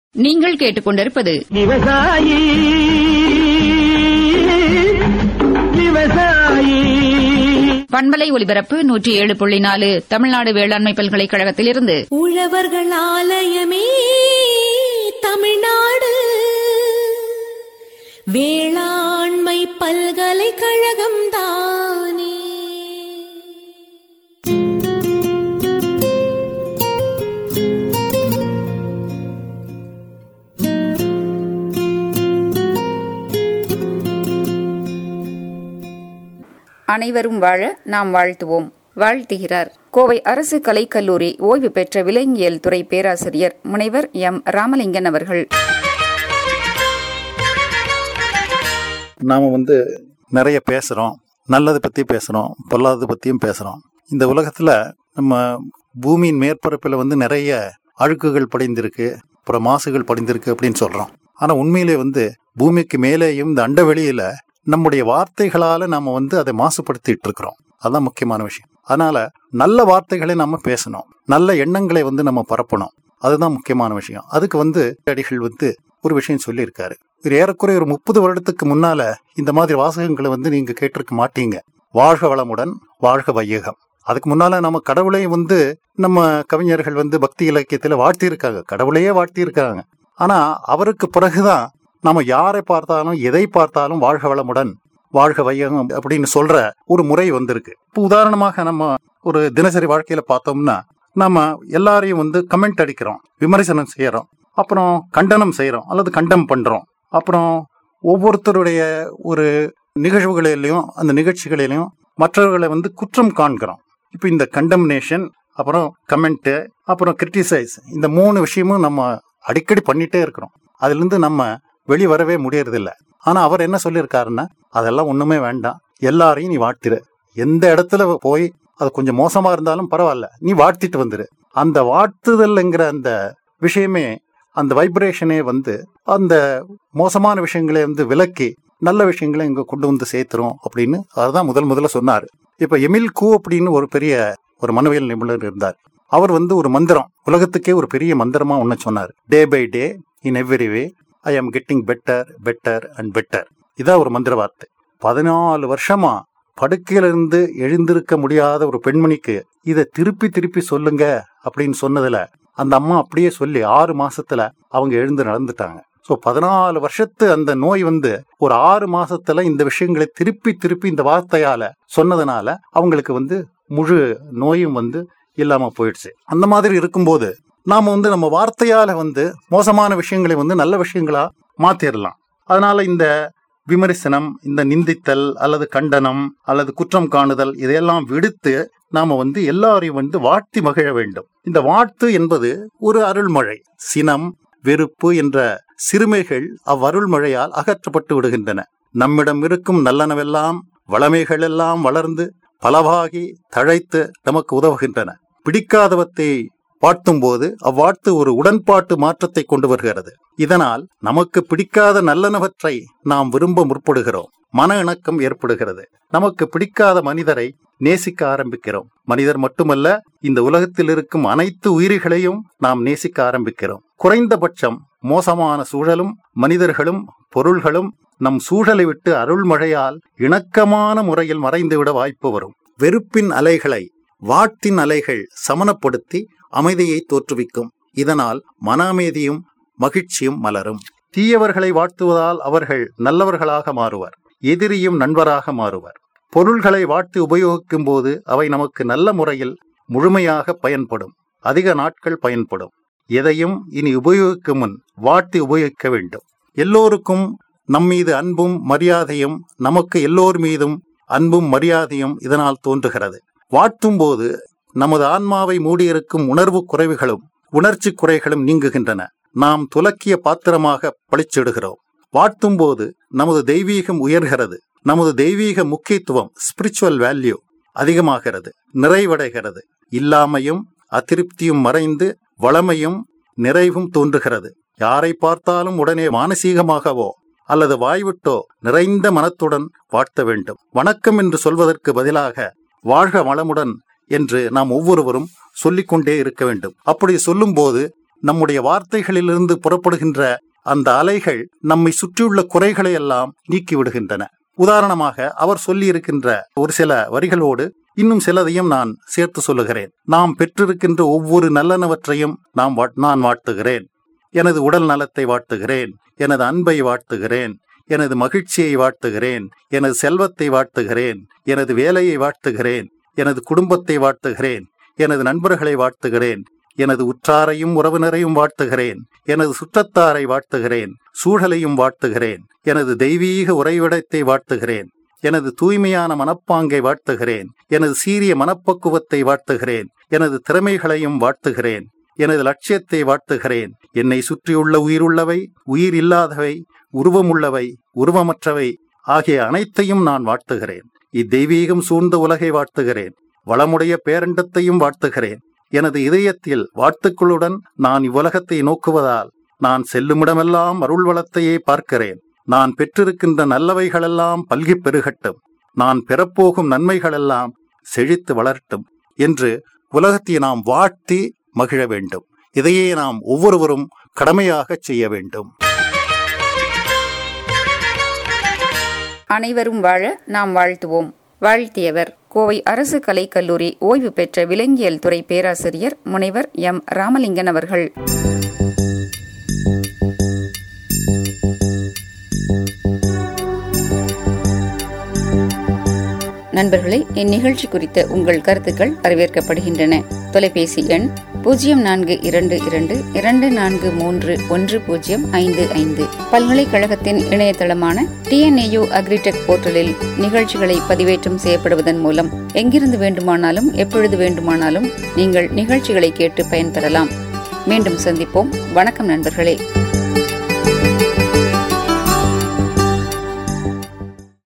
நீங்கள் கேட்டுக்கொண்டிருப்பது விவசாயி விவசாயி பண்பலை ஒலிபரப்பு நூற்றி ஏழு புள்ளி நாலு தமிழ்நாடு வேளாண்மை பல்கலைக்கழகத்திலிருந்து உழவர்கள் ஆலயமே தமிழ்நாடு வேளாண்மை பல்கலைக்கழகம் தானே அனைவரும் வாழ நாம் வாழ்த்துவோம் வாழ்த்துகிறார் கோவை அரசு கலைக்கல்லூரி ஓய்வு பெற்ற விலங்கியல் துறை பேராசிரியர் முனைவர் எம் ராமலிங்கன் அவர்கள் நாம் வந்து நிறைய பேசுகிறோம் நல்லதை பற்றி பேசுகிறோம் பொல்லாததை பற்றியும் பேசுகிறோம் இந்த உலகத்தில் நம்ம பூமியின் மேற்பரப்பில் வந்து நிறைய அழுக்குகள் படிந்திருக்கு அப்புறம் மாசுகள் படிந்திருக்கு அப்படின்னு சொல்கிறோம் ஆனால் உண்மையிலே வந்து பூமிக்கு மேலேயும் இந்த அண்டவெளியில் நம்முடைய வார்த்தைகளால் நம்ம வந்து அதை மாசுபடுத்திட்டு இருக்கிறோம் அதான் முக்கியமான விஷயம் அதனால் நல்ல வார்த்தைகளை நம்ம பேசணும் நல்ல எண்ணங்களை வந்து நம்ம பரப்பணும் அதுதான் முக்கியமான விஷயம் அதுக்கு வந்து அடிகள் வந்து ஒரு விஷயம் சொல்லியிருக்காரு ஒரு ஏறக்குறைய ஒரு முப்பது வருடத்துக்கு முன்னால இந்த மாதிரி வாசகங்களை வந்து நீங்க கேட்டிருக்க மாட்டீங்க வாழ்க வளமுடன் வாழ்க வையகம் அதுக்கு முன்னால நம்ம கடவுளை வந்து நம்ம கவிஞர்கள் வந்து பக்தி இலக்கியத்துல வாழ்த்தியிருக்காங்க கடவுளையே வாழ்த்தியிருக்காங்க ஆனா அவருக்கு பிறகுதான் நம்ம யாரை பார்த்தாலும் எதை பார்த்தாலும் வாழ்க வளமுடன் வாழ்க வையகம் அப்படின்னு சொல்ற ஒரு முறை வந்திருக்கு இப்போ உதாரணமாக நம்ம ஒரு தினசரி வாழ்க்கையில பார்த்தோம்னா நம்ம எல்லாரையும் வந்து கமெண்ட் அடிக்கிறோம் விமர்சனம் செய்யறோம் அப்புறம் கண்டனம் செய்யறோம் அல்லது கண்டம் பண்றோம் அப்புறம் ஒவ்வொருத்தருடைய ஒரு நிகழ்வுகளிலையும் அந்த நிகழ்ச்சிகளிலையும் மற்றவர்களை வந்து குற்றம் காண்கிறோம் இப்போ இந்த கண்டம்னேஷன் அப்புறம் கமெண்ட்டு அப்புறம் கிரிட்டிசைஸ் இந்த மூணு விஷயமும் நம்ம அடிக்கடி பண்ணிட்டே இருக்கிறோம் அதுலேருந்து நம்ம வெளி வரவே முடியறதில்ல ஆனால் அவர் என்ன சொல்லியிருக்காருன்னா அதெல்லாம் ஒன்றுமே வேண்டாம் எல்லாரையும் நீ வாழ்த்திரு எந்த இடத்துல போய் அது கொஞ்சம் மோசமாக இருந்தாலும் பரவாயில்ல நீ வாழ்த்திட்டு வந்துரு அந்த வாழ்த்துதல்ங்கிற அந்த விஷயமே அந்த வைப்ரேஷனே வந்து அந்த மோசமான விஷயங்களை வந்து விலக்கி நல்ல விஷயங்களை இங்க கொண்டு வந்து சேர்த்துரும் அப்படின்னு அதுதான் முதல் முதல்ல சொன்னார் இப்ப எமில் கூ அப்படின்னு ஒரு பெரிய ஒரு மனவியல் நிபுணர் இருந்தார் அவர் வந்து ஒரு மந்திரம் உலகத்துக்கே ஒரு பெரிய மந்திரமா ஒன்று சொன்னார் day by day in every way I am getting better better and better இதான் ஒரு மந்திர வார்த்தை பதினாலு வருஷமா படுக்கையிலிருந்து எழுந்திருக்க முடியாத ஒரு பெண்மணிக்கு இதை திருப்பி திருப்பி சொல்லுங்க அப்படின்னு சொன்னதுல அந்த அம்மா அப்படியே சொல்லி ஆறு மாசத்துல அவங்க எழுந்து நடந்துட்டாங்க ஸோ பதினாலு வருஷத்து அந்த நோய் வந்து ஒரு ஆறு மாசத்துல இந்த விஷயங்களை திருப்பி திருப்பி இந்த வார்த்தையால சொன்னதுனால அவங்களுக்கு வந்து முழு நோயும் வந்து இல்லாம போயிடுச்சு அந்த மாதிரி இருக்கும்போது நாம வந்து நம்ம வார்த்தையால வந்து மோசமான விஷயங்களை வந்து நல்ல விஷயங்களா மாத்திரலாம் அதனால இந்த விமர்சனம் இந்த நிந்தித்தல் அல்லது கண்டனம் அல்லது குற்றம் காணுதல் இதையெல்லாம் விடுத்து நாம வந்து எல்லாரையும் வந்து வாழ்த்தி மகிழ வேண்டும் இந்த வாழ்த்து என்பது ஒரு அருள்மழை சினம் வெறுப்பு என்ற சிறுமைகள் அவ்வருள்மழையால் அகற்றப்பட்டு விடுகின்றன நம்மிடம் இருக்கும் நல்லனவெல்லாம் வளமைகள் எல்லாம் வளர்ந்து பலவாகி தழைத்து நமக்கு உதவுகின்றன பிடிக்காதவத்தை வாழ்த்தும் போது அவ்வாழ்த்து ஒரு உடன்பாட்டு மாற்றத்தை கொண்டு வருகிறது இதனால் நமக்கு பிடிக்காத நல்லனவற்றை நாம் விரும்ப முற்படுகிறோம் மன இணக்கம் ஏற்படுகிறது நமக்கு பிடிக்காத மனிதரை நேசிக்க ஆரம்பிக்கிறோம் மனிதர் மட்டுமல்ல இந்த உலகத்தில் இருக்கும் அனைத்து உயிரிகளையும் நாம் நேசிக்க ஆரம்பிக்கிறோம் குறைந்தபட்சம் மோசமான சூழலும் மனிதர்களும் பொருள்களும் நம் சூழலை விட்டு அருள்மழையால் இணக்கமான முறையில் மறைந்துவிட வாய்ப்பு வரும் வெறுப்பின் அலைகளை வாட்டின் அலைகள் சமனப்படுத்தி அமைதியை தோற்றுவிக்கும் இதனால் மன அமைதியும் மகிழ்ச்சியும் மலரும் தீயவர்களை வாழ்த்துவதால் அவர்கள் நல்லவர்களாக மாறுவர் எதிரியும் நண்பராக மாறுவர் பொருள்களை வாழ்த்து உபயோகிக்கும் போது அவை நமக்கு நல்ல முறையில் முழுமையாக பயன்படும் அதிக நாட்கள் பயன்படும் எதையும் இனி உபயோகிக்கும் முன் வாழ்த்து உபயோகிக்க வேண்டும் எல்லோருக்கும் நம் மீது அன்பும் மரியாதையும் நமக்கு எல்லோர் மீதும் அன்பும் மரியாதையும் இதனால் தோன்றுகிறது வாழ்த்தும் போது நமது ஆன்மாவை மூடியிருக்கும் உணர்வு குறைவுகளும் உணர்ச்சி குறைகளும் நீங்குகின்றன நாம் துலக்கிய பாத்திரமாக பளிச்சிடுகிறோம் வாழ்த்தும் போது நமது தெய்வீகம் உயர்கிறது நமது தெய்வீக முக்கியத்துவம் ஸ்பிரிச்சுவல் வேல்யூ அதிகமாகிறது நிறைவடைகிறது இல்லாமையும் அதிருப்தியும் மறைந்து வளமையும் நிறைவும் தோன்றுகிறது யாரை பார்த்தாலும் உடனே மானசீகமாகவோ அல்லது வாய்விட்டோ நிறைந்த மனத்துடன் வாழ்த்த வேண்டும் வணக்கம் என்று சொல்வதற்கு பதிலாக வாழ்க வளமுடன் என்று நாம் ஒவ்வொருவரும் சொல்லிக்கொண்டே இருக்க வேண்டும் அப்படி சொல்லும்போது நம்முடைய வார்த்தைகளிலிருந்து புறப்படுகின்ற அந்த அலைகள் நம்மை சுற்றியுள்ள குறைகளை எல்லாம் நீக்கிவிடுகின்றன உதாரணமாக அவர் சொல்லியிருக்கின்ற ஒரு சில வரிகளோடு இன்னும் சிலதையும் நான் சேர்த்து சொல்லுகிறேன் நாம் பெற்றிருக்கின்ற ஒவ்வொரு நல்லனவற்றையும் நாம் வா- நான் வாழ்த்துகிறேன் எனது உடல் நலத்தை வாழ்த்துகிறேன் எனது அன்பை வாழ்த்துகிறேன் எனது மகிழ்ச்சியை வாழ்த்துகிறேன் எனது செல்வத்தை வாழ்த்துகிறேன் எனது வேலையை வாழ்த்துகிறேன் எனது குடும்பத்தை வாழ்த்துகிறேன் எனது நண்பர்களை வாழ்த்துகிறேன் எனது உற்றாரையும் உறவினரையும் வாழ்த்துகிறேன் எனது சுற்றத்தாரை வாழ்த்துகிறேன் சூழலையும் வாழ்த்துகிறேன் எனது தெய்வீக உறைவிடத்தை வாழ்த்துகிறேன் எனது தூய்மையான மனப்பாங்கை வாழ்த்துகிறேன் எனது சீரிய மனப்பக்குவத்தை வாழ்த்துகிறேன் எனது திறமைகளையும் வாழ்த்துகிறேன் எனது லட்சியத்தை வாழ்த்துகிறேன் என்னை சுற்றியுள்ள உயிருள்ளவை உயிர் இல்லாதவை உருவமுள்ளவை உருவமற்றவை ஆகிய அனைத்தையும் நான் வாழ்த்துகிறேன் இத்தெய்வீகம் சூழ்ந்த உலகை வாழ்த்துகிறேன் வளமுடைய பேரண்டத்தையும் வாழ்த்துகிறேன் எனது இதயத்தில் வாழ்த்துக்களுடன் நான் இவ்வுலகத்தை நோக்குவதால் நான் செல்லுமிடமெல்லாம் அருள் வளத்தையே பார்க்கிறேன் நான் பெற்றிருக்கின்ற நல்லவைகளெல்லாம் பல்கிப் பெருகட்டும் நான் பெறப்போகும் நன்மைகளெல்லாம் செழித்து வளரட்டும் என்று உலகத்தை நாம் வாழ்த்தி மகிழ வேண்டும் இதையே நாம் ஒவ்வொருவரும் கடமையாகச் செய்ய வேண்டும் அனைவரும் வாழ நாம் வாழ்த்துவோம் வாழ்த்தியவர் கோவை அரசு கலைக்கல்லூரி ஓய்வு பெற்ற விலங்கியல் துறை பேராசிரியர் முனைவர் எம் ராமலிங்கன் அவர்கள் நண்பர்களே இந்நிகழ்ச்சி குறித்த உங்கள் கருத்துக்கள் வரவேற்கப்படுகின்றன தொலைபேசி எண் பூஜ்ஜியம் நான்கு இரண்டு இரண்டு இரண்டு நான்கு மூன்று ஒன்று பூஜ்ஜியம் ஐந்து ஐந்து பல்கலைக்கழகத்தின் இணையதளமான டிஎன்ஏயு அக்ரிடெக் போர்ட்டலில் நிகழ்ச்சிகளை பதிவேற்றம் செய்யப்படுவதன் மூலம் எங்கிருந்து வேண்டுமானாலும் எப்பொழுது வேண்டுமானாலும் நீங்கள் நிகழ்ச்சிகளை கேட்டு பயன்பெறலாம் மீண்டும் சந்திப்போம் வணக்கம் நண்பர்களே